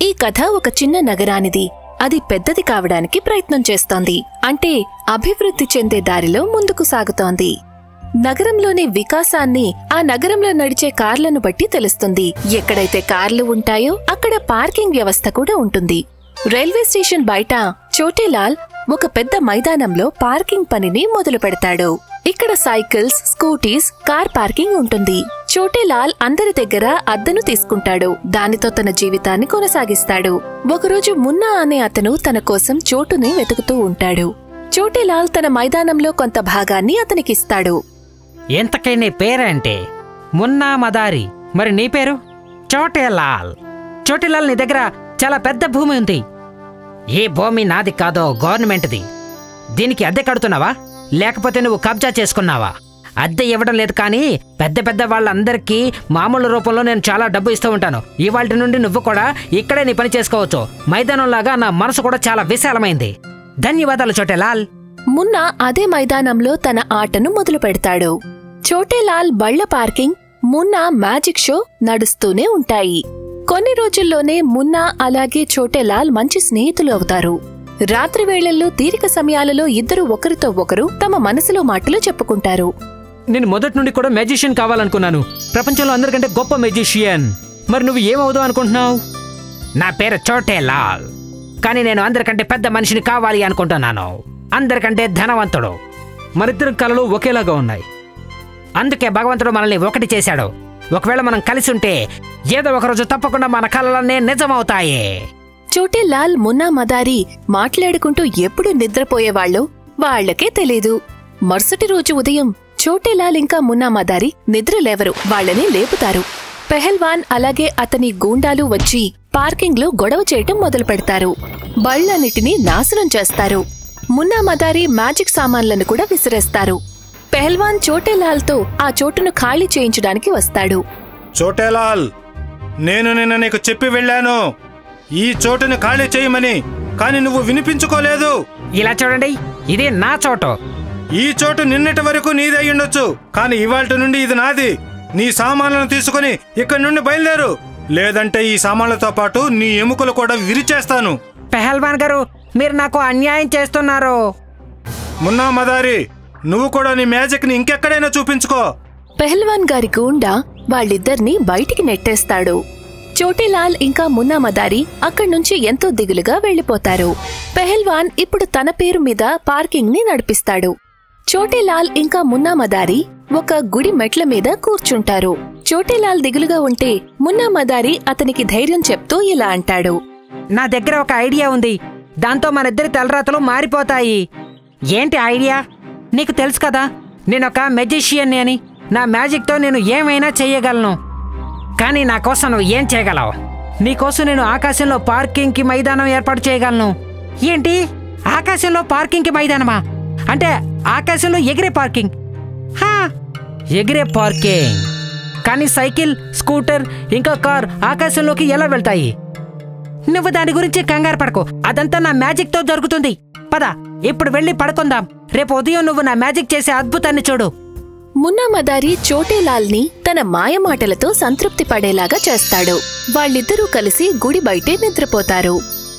ఈ కథ ఒక చిన్న నగరానిది అది పెద్దది కావడానికి ప్రయత్నం చేస్తోంది అంటే అభివృద్ధి చెందే దారిలో ముందుకు సాగుతోంది నగరంలోని వికాసాన్ని ఆ నగరంలో నడిచే కార్లను బట్టి తెలుస్తుంది ఎక్కడైతే కార్లు ఉంటాయో అక్కడ పార్కింగ్ వ్యవస్థ కూడా ఉంటుంది రైల్వే స్టేషన్ బయట చోటేలాల్ ఒక పెద్ద మైదానంలో పార్కింగ్ పనిని మొదలు పెడతాడు ఇక్కడ సైకిల్స్ స్కూటీస్ కార్ పార్కింగ్ ఉంటుంది చోటేలాల్ అందరి దగ్గర అద్దెను తీసుకుంటాడు దానితో తన జీవితాన్ని కొనసాగిస్తాడు ఒకరోజు మున్నా అనే అతను తన కోసం చోటుని వెతుకుతూ ఉంటాడు చోటేలాల్ తన మైదానంలో కొంత భాగాన్ని అతనికిస్తాడు ఎంతకై నీ పేరేంటి మున్నా మదారి మరి నీ పేరు చోటేలాల్ చోటేలాల్ నీ దగ్గర చాలా పెద్ద భూమి ఉంది ఈ భూమి నాది కాదో గవర్నమెంట్ది దీనికి అద్దె కడుతున్నావా లేకపోతే నువ్వు కబ్జా చేసుకున్నావా అద్దె ఇవ్వడం లేదు కానీ పెద్ద పెద్ద వాళ్ళందరికీ మామూలు రూపంలో నేను చాలా డబ్బు ఇస్తూ ఉంటాను ఇవాళ నుండి నువ్వు కూడా ఇక్కడే నీ పని చేసుకోవచ్చు మైదానంలాగా నా మనసు కూడా చాలా విశాలమైంది ధన్యవాదాలు చోటేలాల్ మున్నా అదే మైదానంలో తన ఆటను మొదలు పెడతాడు చోటేలాల్ బళ్ల పార్కింగ్ మున్నా మ్యాజిక్ షో నడుస్తూనే ఉంటాయి కొన్ని రోజుల్లోనే మున్నా అలాగే చోటేలాల్ మంచి స్నేహితులు అవుతారు రాత్రి వేళల్లో తీరిక సమయాలలో ఇద్దరు ఒకరితో ఒకరు తమ మనసులో మాటలు చెప్పుకుంటారు నేను మొదటి నుండి కూడా మ్యాజిషియన్ కావాలనుకున్నాను ప్రపంచంలో అందరికంటే గొప్ప మ్యాజిషియన్ మరి నువ్వు ఏమవుదాం అనుకుంటున్నావు నా పేరు చోటేలాల్ కానీ నేను అందరికంటే పెద్ద మనిషిని కావాలి అనుకుంటున్నాను అందరికంటే ధనవంతుడు మరిద్దరం కళలు ఒకేలాగా ఉన్నాయి అందుకే భగవంతుడు మనల్ని ఒకటి చేశాడు ఒకవేళ మనం కలిసి ఉంటే ఏదో ఒక రోజు తప్పకుండా మన కళలన్నీ నిజమవుతాయి చోటేలాల్ మున్నా మదారి మాట్లాడుకుంటూ ఎప్పుడు నిద్రపోయేవాళ్ళో వాళ్లకే తెలీదు మరుసటి రోజు ఉదయం చోటేలాల్ ఇంకా మున్నా మదారి నిద్ర లేవరు వాళ్ళని లేపుతారు పెహల్వాన్ అలాగే అతని గూండాలు వచ్చి పార్కింగ్లో గొడవ చేయటం మొదలు పెడతారు బళ్లన్నిటినీ నాశనం చేస్తారు మున్నా మదారి మ్యాజిక్ సామాన్లను కూడా విసిరేస్తారు పెహల్వాన్ చోటేలాల్తో ఆ చోటును ఖాళీ చేయించడానికి వస్తాడు చోటేలాల్ నేను నిన్న నీకు చెప్పి వెళ్ళాను ఈ చోటుని ఖాళీ చేయమని కానీ నువ్వు వినిపించుకోలేదు ఇలా చూడండి ఇది నా చోటు ఈ చోటు నిన్నటి వరకు నీదై ఉండొచ్చు కానీ ఇవాళ నుండి ఇది నాది నీ సామాన్లను తీసుకుని ఇక్కడి నుండి బయలుదేరు లేదంటే ఈ సామాన్లతో పాటు నీ ఎముకలు కూడా విరిచేస్తాను పెహల్వాన్ గారు మీరు నాకు అన్యాయం చేస్తున్నారు మున్నా మదారి నువ్వు కూడా నీ మ్యాజిక్ ని ఇంకెక్కడైనా చూపించుకో పెహల్వాన్ గారి గూండా వాళ్ళిద్దరినీ బయటికి నెట్టేస్తాడు చోటీలాల్ ఇంకా మున్నా మదారి అక్కడ్నుంచి ఎంతో దిగులుగా వెళ్లిపోతారు పెహల్వాన్ ఇప్పుడు తన పేరు మీద పార్కింగ్ ని నడిపిస్తాడు చోటీలాల్ ఇంకా మున్నా మదారి ఒక గుడి మెట్ల మీద కూర్చుంటారు చోటీలాల్ దిగులుగా ఉంటే మున్నా మదారి అతనికి ధైర్యం చెప్తూ ఇలా అంటాడు నా దగ్గర ఒక ఐడియా ఉంది దాంతో మన ఇద్దరి తలరాతలు మారిపోతాయి ఏంటి ఐడియా నీకు తెలుసు కదా నేను ఒక మెజిషియన్ని అని నా మ్యాజిక్తో నేను ఏమైనా చెయ్యగలను కానీ నా కోసం నువ్వు ఏం చేయగలవు నీకోసం నేను ఆకాశంలో పార్కింగ్కి మైదానం ఏర్పాటు చేయగలను ఏంటి ఆకాశంలో పార్కింగ్కి మైదానమా అంటే ఆకాశంలో ఎగిరే పార్కింగ్ హా ఎగిరే పార్కింగ్ కానీ సైకిల్ స్కూటర్ ఇంకా కార్ ఆకాశంలోకి ఎలా వెళ్తాయి నువ్వు దాని గురించి కంగారు పడకు అదంతా నా మ్యాజిక్ తో జరుగుతుంది పద ఇప్పుడు వెళ్ళి పడుకుందాం రేపు ఉదయం నువ్వు నా మ్యాజిక్ చేసే అద్భుతాన్ని చూడు మున్నా మదారి చోటేలాల్ని తన మాయమాటలతో సంతృప్తి పడేలాగా చేస్తాడు వాళ్ళిద్దరూ కలిసి గుడి బయటే నిద్రపోతారు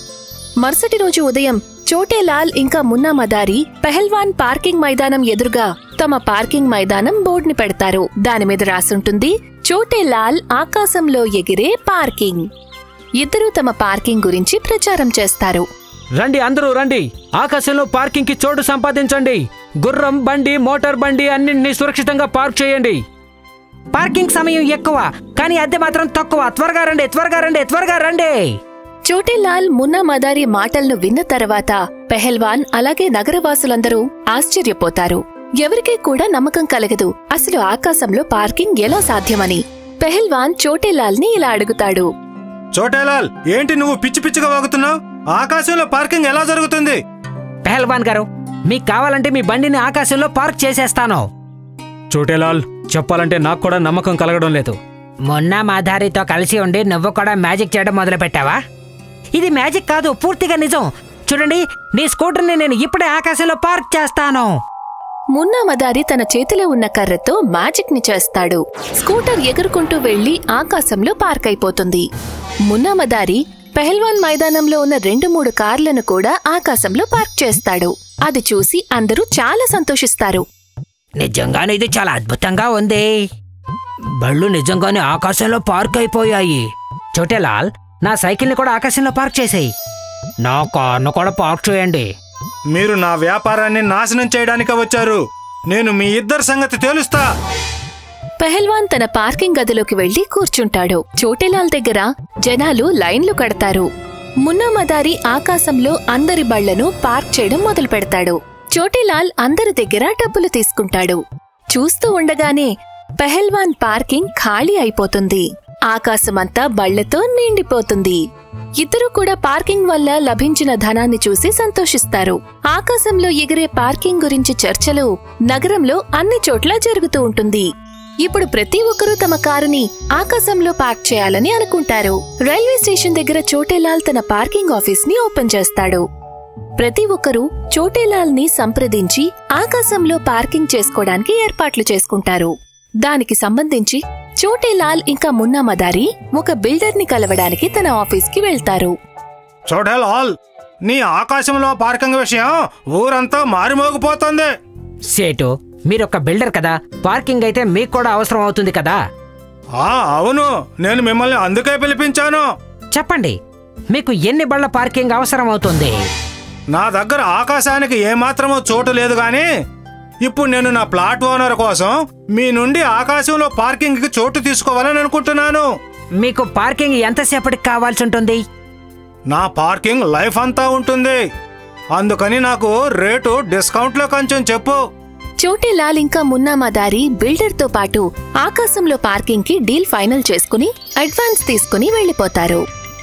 మరుసటి రోజు ఉదయం చోటేలాల్ ఇంకా మున్నా మదారి పెహల్వాన్ పార్కింగ్ మైదానం ఎదురుగా తమ పార్కింగ్ మైదానం బోర్డుని పెడతారు దానిమీద రాసుంటుంది చోటేలాల్ ఆకాశంలో ఎగిరే పార్కింగ్ ఇద్దరూ తమ పార్కింగ్ గురించి ప్రచారం చేస్తారు రండి అందరూ రండి ఆకాశంలో పార్కింగ్ కి చోటు సంపాదించండి గుర్రం బండి మోటార్ బండి అన్నింటినీ సురక్షితంగా పార్క్ చేయండి పార్కింగ్ సమయం ఎక్కువ కానీ అద్దె మాత్రం తక్కువ త్వరగా రండి త్వరగా రండి త్వరగా రండి చోటేలాల్ మున్నా మదారి మాటలను విన్న తర్వాత పెహల్వాన్ అలాగే నగరవాసులందరూ ఆశ్చర్యపోతారు ఎవరికీ కూడా నమ్మకం కలగదు అసలు ఆకాశంలో పార్కింగ్ ఎలా సాధ్యమని పెహల్వాన్ చోటేలాల్ ని ఇలా అడుగుతాడు చోటేలాల్ ఏంటి నువ్వు పిచ్చి పిచ్చిగా వాగుతున్నావు ఆకాశంలో పార్కింగ్ ఎలా జరుగుతుంది పెహల్వాన్ గారు మీకు కావాలంటే మీ బండిని ఆకాశంలో పార్క్ చేసేస్తాను చోటేలాల్ చెప్పాలంటే నాకు కూడా నమ్మకం కలగడం లేదు మొన్న మాధారితో కలిసి ఉండి నువ్వు కూడా మ్యాజిక్ చేయడం మొదలు పెట్టావా ఇది మ్యాజిక్ కాదు పూర్తిగా నిజం చూడండి నీ స్కూటర్ని నేను ఇప్పుడే ఆకాశంలో పార్క్ చేస్తాను మున్నా మదారి తన చేతిలో ఉన్న కర్రతో మ్యాజిక్ ని చేస్తాడు స్కూటర్ ఎగురుకుంటూ వెళ్లి ఆకాశంలో పార్క్ అయిపోతుంది మున్నా మదారి పెహల్వాన్ మైదానంలో ఉన్న రెండు మూడు కార్లను కూడా ఆకాశంలో పార్క్ చేస్తాడు అది చూసి అందరూ చాలా సంతోషిస్తారు నిజంగానే ఇది చాలా అద్భుతంగా ఉంది బళ్ళు నిజంగానే ఆకాశంలో పార్క్ అయిపోయాయి చోటేలాల్ నా సైకిల్ని కూడా ఆకాశంలో పార్క్ చేసేయి నా కార్ను కూడా పార్క్ చేయండి మీరు నా వ్యాపారాన్ని నాశనం చేయడానికి వచ్చారు నేను మీ ఇద్దరి సంగతి తేలుస్తా పెహల్వాన్ తన పార్కింగ్ గదిలోకి వెళ్లి కూర్చుంటాడు చోటేలాల్ దగ్గర జనాలు లైన్లు కడతారు మున్నా మదారి ఆకాశంలో అందరి బళ్లను పార్క్ చేయడం మొదలు పెడతాడు చోటేలాల్ అందరి దగ్గర డబ్బులు తీసుకుంటాడు చూస్తూ ఉండగానే పెహల్వాన్ పార్కింగ్ ఖాళీ అయిపోతుంది ఆకాశమంతా బళ్లతో నిండిపోతుంది ఇద్దరు కూడా పార్కింగ్ వల్ల లభించిన ధనాన్ని చూసి సంతోషిస్తారు ఆకాశంలో ఎగిరే పార్కింగ్ గురించి చర్చలు నగరంలో అన్ని చోట్ల జరుగుతూ ఉంటుంది ఇప్పుడు ప్రతి ఒక్కరూ తమ కారుని ఆకాశంలో పార్క్ చేయాలని అనుకుంటారు రైల్వే స్టేషన్ దగ్గర చోటేలాల్ తన పార్కింగ్ ఆఫీస్ ని ఓపెన్ చేస్తాడు ప్రతి ఒక్కరూ చోటేలాల్ ని సంప్రదించి ఆకాశంలో పార్కింగ్ చేసుకోవడానికి ఏర్పాట్లు చేసుకుంటారు దానికి సంబంధించి చోటేలాల్ ఇంకా మున్నా మదారి ఒక బిల్డర్ ని కలవడానికి తన ఆఫీస్ కి వెళ్తారు చోటల్ ఆల్ నీ ఆకాశంలో పార్కింగ్ విషయం ఊరంతా మారిమోగిపోతుంది సేటు మీరొక బిల్డర్ కదా పార్కింగ్ అయితే మీకు కూడా అవసరం అవుతుంది కదా ఆ అవును నేను మిమ్మల్ని అందుకే పిలిపించాను చెప్పండి మీకు ఎన్ని బళ్ళ పార్కింగ్ అవసరం అవుతుంది నా దగ్గర ఆకాశానికి ఏమాత్రమో చోటు లేదు గాని ఇప్పుడు నేను నా ప్లాట్ ఓనర్ కోసం మీ నుండి ఆకాశంలో పార్కింగ్కి చోటు తీసుకోవాలని అనుకుంటున్నాను మీకు పార్కింగ్ ఎంతసేపటికి కావాల్సి ఉంటుంది నా పార్కింగ్ లైఫ్ అంతా ఉంటుంది అందుకని నాకు రేటు డిస్కౌంట్లో కొంచెం చెప్పు చోటేలాల్ ఇంకా మున్నా మదారి బిల్డర్ తో పాటు ఆకాశంలో పార్కింగ్ కి డీల్ ఫైనల్ చేసుకుని అడ్వాన్స్ తీసుకుని వెళ్లిపోతారు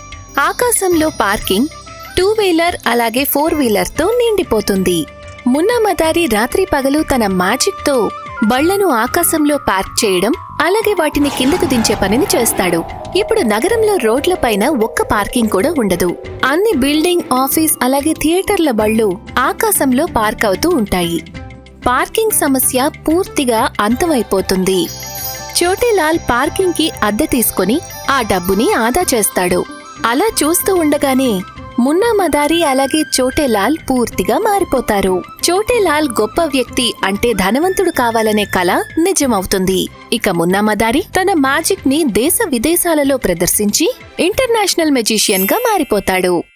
ఆకాశంలో పార్కింగ్ టూ వీలర్ అలాగే ఫోర్ వీలర్ తో నిండిపోతుంది మున్నా మదారి రాత్రి పగలు తన మ్యాజిక్ తో బళ్లను ఆకాశంలో పార్క్ చేయడం అలాగే వాటిని కిందకు దించే పనిని చేస్తాడు ఇప్పుడు నగరంలో రోడ్లపైన ఒక్క పార్కింగ్ కూడా ఉండదు అన్ని బిల్డింగ్ ఆఫీస్ అలాగే థియేటర్ల బళ్ళు ఆకాశంలో పార్క్ అవుతూ ఉంటాయి పార్కింగ్ సమస్య పూర్తిగా అంతమైపోతుంది చోటీలాల్ పార్కింగ్ కి అద్దె తీసుకుని ఆ డబ్బుని ఆదా చేస్తాడు అలా చూస్తూ ఉండగానే మున్నా మదారి అలాగే చోటేలాల్ పూర్తిగా మారిపోతారు చోటేలాల్ గొప్ప వ్యక్తి అంటే ధనవంతుడు కావాలనే కల నిజమవుతుంది ఇక మున్నా మదారి తన మ్యాజిక్ ని దేశ విదేశాలలో ప్రదర్శించి ఇంటర్నేషనల్ మెజిషియన్ గా మారిపోతాడు